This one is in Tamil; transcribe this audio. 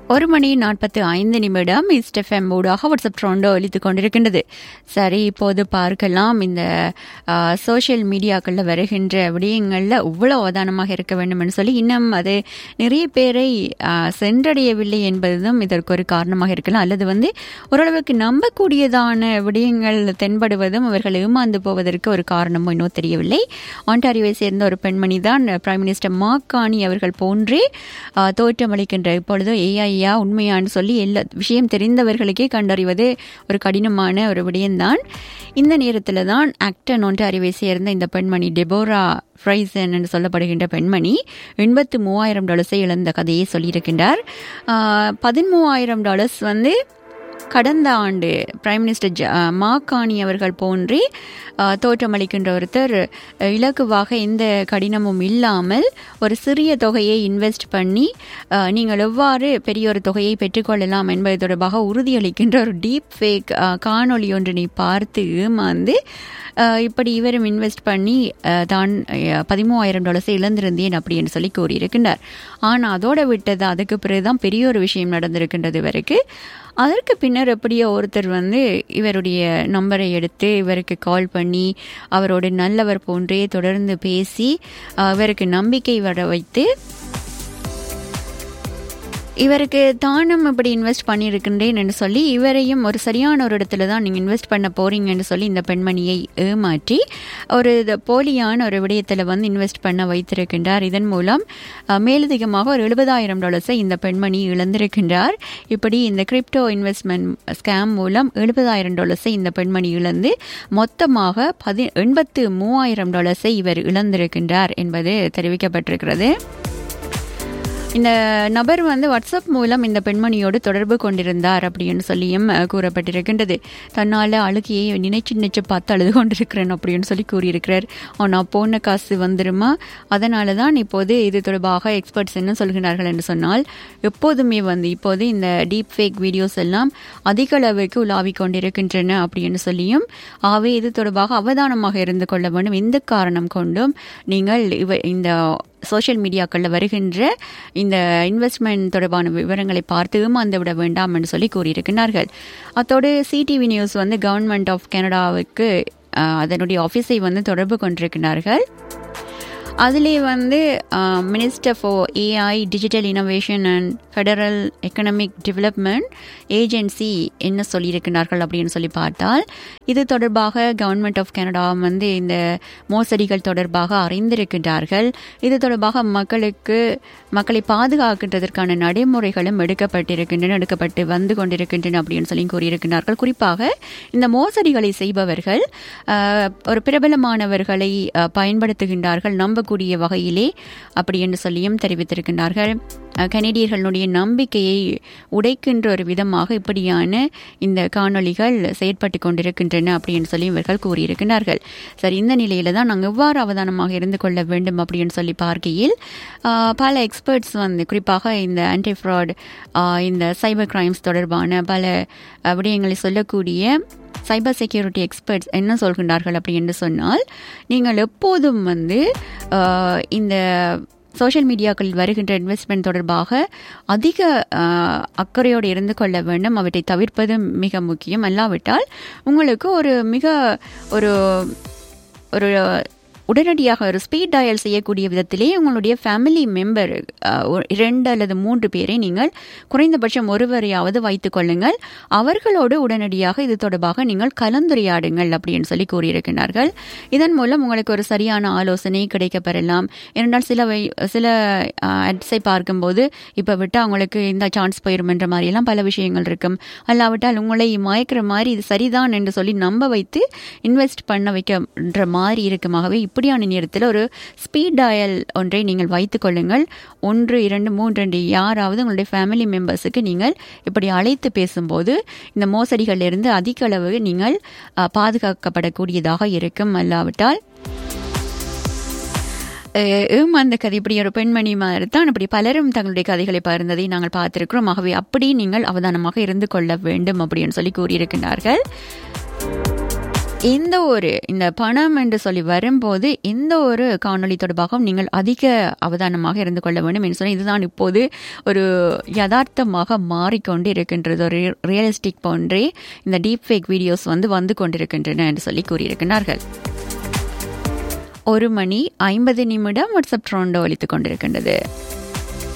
ஒரு மணி நாற்பத்தி ஐந்து நிமிடம் இஸ்டெஃப்எம் ஊடாக வாட்ஸ்அப் ட்ரோண்டோ ஒலித்து கொண்டிருக்கின்றது சரி இப்போது பார்க்கலாம் இந்த சோஷியல் மீடியாக்களில் வருகின்ற விடயங்களில் இவ்வளோ அவதானமாக இருக்க வேண்டும் என்று சொல்லி இன்னும் அது நிறைய பேரை ஆ, சென்றடையவில்லை என்பதும் இதற்கு ஒரு காரணமாக இருக்கலாம் அல்லது வந்து ஓரளவுக்கு நம்பக்கூடியதான விடயங்கள் தென்படுவதும் அவர்கள் ஏமாந்து போவதற்கு ஒரு காரணமோ இன்னும் தெரியவில்லை ஆண்டாரியோவை சேர்ந்த ஒரு பெண்மணி தான் பிரைம் மினிஸ்டர் மாக்கானி அவர்கள் போன்றே ஆ, தோற்றமளிக்கின்ற இப்பொழுது ஏஐயா உண்மையான்னு சொல்லி எல்லா விஷயம் தெரிந்தவர்களுக்கே கண்டறிவது ஒரு கடினமான ஒரு விடயம்தான் இந்த நேரத்தில் தான் ஆக்டன் ஒன்றாரிவை சேர்ந்த இந்த பெண்மணி டெபோரா ஃப்ரைசன் என்று சொல்லப்படுகின்ற பெண்மணி எண்பத்து மூவாயிரம் டாலர்ஸை இழந்த கதையை சொல்லியிருக்கின்றார் பதிமூவாயிரம் டாலர்ஸ் வந்து கடந்த ஆண்டு பிரைம் மினிஸ்டர் ஜ மாக்கானி அவர்கள் போன்றே அஹ், தோற்றமளிக்கின்ற ஒருத்தர் அஹ், இலகுவாக எந்த கடினமும் இல்லாமல் ஒரு சிறிய தொகையை இன்வெஸ்ட் பண்ணி அஹ், நீங்கள் எவ்வாறு பெரிய ஒரு தொகையை பெற்றுக்கொள்ளலாம் என்பது தொடர்பாக உறுதியளிக்கின்ற ஒரு டீப் ஃபேக் காணொளி ஒன்றினை பார்த்து ஏமாந்து அஹ், இப்படி இவரும் இன்வெஸ்ட் பண்ணி அஹ், தான் அஹ், பதிமூவாயிரம் டாலர்ஸை இழந்திருந்தேன் அப்படின்னு சொல்லி கூறியிருக்கின்றார் ஆனால் அதோட விட்டது அதுக்கு பிறகுதான் பெரிய ஒரு விஷயம் நடந்திருக்கின்றது இவருக்கு அதற்கு பின்னர் எப்படியோ ஒருத்தர் வந்து இவருடைய நம்பரை எடுத்து இவருக்கு கால் பண்ணி அவரோட நல்லவர் போன்றே தொடர்ந்து பேசி அஹ், இவருக்கு நம்பிக்கை வர வைத்து இவருக்கு தானும் இப்படி இன்வெஸ்ட் பண்ணியிருக்கின்றேன் என்று சொல்லி இவரையும் ஒரு சரியான ஒரு இடத்துல தான் நீங்கள் இன்வெஸ்ட் பண்ண போறீங்கன்னு சொல்லி இந்த பெண்மணியை ஏமாற்றி ஒரு இது போலியான ஒரு விடயத்தில் வந்து இன்வெஸ்ட் பண்ண வைத்திருக்கின்றார் இதன் மூலம் அஹ், மேலதிகமாக ஒரு எழுபதாயிரம் டாலர்ஸை இந்த பெண்மணி இழந்திருக்கின்றார் இப்படி இந்த கிரிப்டோ இன்வெஸ்ட்மெண்ட் ஸ்கேம் மூலம் எழுபதாயிரம் டாலர்ஸை இந்த பெண்மணி இழந்து மொத்தமாக பதி எண்பத்து மூவாயிரம் டாலர்ஸை இவர் இழந்திருக்கின்றார் என்பது தெரிவிக்கப்பட்டிருக்கிறது இந்த நபர் வந்து வாட்ஸ்அப் மூலம் இந்த பெண்மணியோடு தொடர்பு கொண்டிருந்தார் அப்படின்னு சொல்லியும் அஹ், கூறப்பட்டிருக்கின்றது தன்னால் அழுகையை நினைச்சு நினைச்சு பார்த்து அழுது கொண்டிருக்கிறேன் அப்படின்னு சொல்லி கூறியிருக்கிறார் ஆனால் போன காசு வந்துருமா அதனால தான் இப்போது இது தொடர்பாக எக்ஸ்பர்ட்ஸ் என்ன சொல்கிறார்கள் என்று சொன்னால் எப்போதுமே வந்து இப்போது இந்த டீப் ஃபேக் வீடியோஸ் எல்லாம் அதிக அளவுக்கு உலாவிக் கொண்டிருக்கின்றன அப்படின்னு சொல்லியும் ஆகவே இது தொடர்பாக அவதானமாக இருந்து கொள்ள வேண்டும் எந்த காரணம் கொண்டும் நீங்கள் இவ இந்த சோஷியல் மீடியாக்களில் வருகின்ற இந்த இன்வெஸ்ட்மெண்ட் தொடர்பான விவரங்களை பார்த்து ஏமாந்து விட வேண்டாம் என்று சொல்லி கூறியிருக்கிறார்கள் அத்தோடு சிடிவி நியூஸ் வந்து கவர்மெண்ட் ஆஃப் கனடாவுக்கு அஹ், அதனுடைய ஆஃபீஸை வந்து தொடர்பு கொண்டிருக்கிறார்கள் அதிலே வந்து minister for AI digital innovation and federal economic development agency என்ன சொல்லியிருக்கிறார்கள் அப்படின்னு சொல்லி பார்த்தால் இது தொடர்பாக கவர்மெண்ட் ஆஃப் கனடா வந்து இந்த மோசடிகள் தொடர்பாக அறிந்திருக்கின்றார்கள் இது தொடர்பாக மக்களுக்கு மக்களை பாதுகாக்கின்றதற்கான நடைமுறைகளும் எடுக்கப்பட்டிருக்கின்றன எடுக்கப்பட்டு வந்து கொண்டிருக்கின்றன அப்படின்னு சொல்லி கூறியிருக்கிறார்கள் குறிப்பாக இந்த மோசடிகளை செய்பவர்கள் அஹ், ஒரு பிரபலமானவர்களை அஹ், பயன்படுத்துகின்றார்கள் நம்பக்கூடிய வகையிலே அப்படி என்று சொல்லியும் தெரிவித்திருக்கின்றார்கள் அஹ், கனேடியர்களுடைய நம்பிக்கையை உடைக்கின்ற ஒரு விதமாக இப்படியான இந்த காணொளிகள் செயற்பட்டு கொண்டிருக்கின்றன அப்படின்னு சொல்லி இவர்கள் கூறியிருக்கிறார்கள் சரி இந்த நிலையில தான் நாங்கள் எவ்வாறு அவதானமாக இருந்து கொள்ள வேண்டும் அப்படின்னு சொல்லி பார்க்கையில் ஆஹ், பல எக்ஸ்பர்ட்ஸ் வந்து குறிப்பாக இந்த ஆன்டி ஃப்ராட் இந்த சைபர் கிரைம்ஸ் தொடர்பான பல அஹ், விடயங்களை சொல்லக்கூடிய சைபர் செக்யூரிட்டி எக்ஸ்பர்ட்ஸ் என்ன சொல்கின்றார்கள் அப்படி என்று சொன்னால் நீங்கள் எப்போதும் வந்து ஆஹ், இந்த சோஷியல் மீடியாக்களில் வருகின்ற இன்வெஸ்ட்மெண்ட் தொடர்பாக அதிக ஆஹ், அக்கறையோடு இருந்து கொள்ள வேண்டும் அவற்றை தவிர்ப்பது மிக முக்கியம் அல்லாவிட்டால் உங்களுக்கு ஒரு மிக ஒரு ஒரு உடனடியாக ஒரு ஸ்பீட் டயல் செய்யக்கூடிய விதத்திலே உங்களுடைய ஃபேமிலி மெம்பர் இரண்டு அல்லது மூன்று பேரை நீங்கள் குறைந்தபட்சம் ஒருவரையாவது வைத்துக் கொள்ளுங்கள் அவர்களோடு உடனடியாக இது தொடர்பாக நீங்கள் கலந்துரையாடுங்கள் அப்படின்னு சொல்லி கூறியிருக்கிறார்கள் இதன் மூலம் உங்களுக்கு ஒரு சரியான ஆலோசனை கிடைக்க பெறலாம் ஏனென்றால் சில வை சில அட்ஸை பார்க்கும்போது இப்போ விட்டால் அவங்களுக்கு இந்த சான்ஸ் போயிடும் என்ற மாதிரியெல்லாம் பல விஷயங்கள் இருக்கும் அல்லாவிட்டால் உங்களை மயக்கிற மாதிரி இது சரிதான் என்று சொல்லி நம்ப வைத்து இன்வெஸ்ட் பண்ண வைக்கின்ற மாதிரி இருக்குமாகவே இப்படியான நேரத்தில் ஒரு ஸ்பீட் டயல் ஒன்றை நீங்கள் வைத்துக் கொள்ளுங்கள் ஒன்று இரண்டு மூன்று ரெண்டு யாராவது உங்களுடைய ஃபேமிலி மெம்பர்ஸுக்கு நீங்கள் இப்படி அழைத்து பேசும்போது இந்த மோசடிகளிலிருந்து அதிக அளவு நீங்கள் அஹ், பாதுகாக்கப்படக்கூடியதாக இருக்கும் அல்லாவிட்டால் ஏமாந்த கதை இப்படி ஒரு பெண்மணி மாதிரி தான் இப்படி பலரும் தங்களுடைய கதைகளை பகிர்ந்ததை நாங்கள் பார்த்திருக்கிறோம் ஆகவே அப்படி நீங்கள் அவதானமாக இருந்து கொள்ள வேண்டும் அப்படின்னு சொல்லி கூறியிருக்கிறார்கள் எந்த ஒரு இந்த பணம் என்று சொல்லி வரும்போது எந்த ஒரு காணொளி தொடர்பாகவும் நீங்கள் அதிக அவதானமாக இருந்து கொள்ள வேண்டும் என்று சொல்லி இதுதான் இப்போது ஒரு யதார்த்தமாக மாறிக்கொண்டு இருக்கின்றது ஒரு ரியலிஸ்டிக் போன்றே இந்த டீப் ஃபேக் வீடியோஸ் வந்து வந்து கொண்டிருக்கின்றன என்று சொல்லி கூறியிருக்கிறார்கள் ஒரு மணி ஐம்பது நிமிடம் வாட்ஸ்அப் ட்ரோண்டோ ஒழித்துக் கொண்டிருக்கின்றது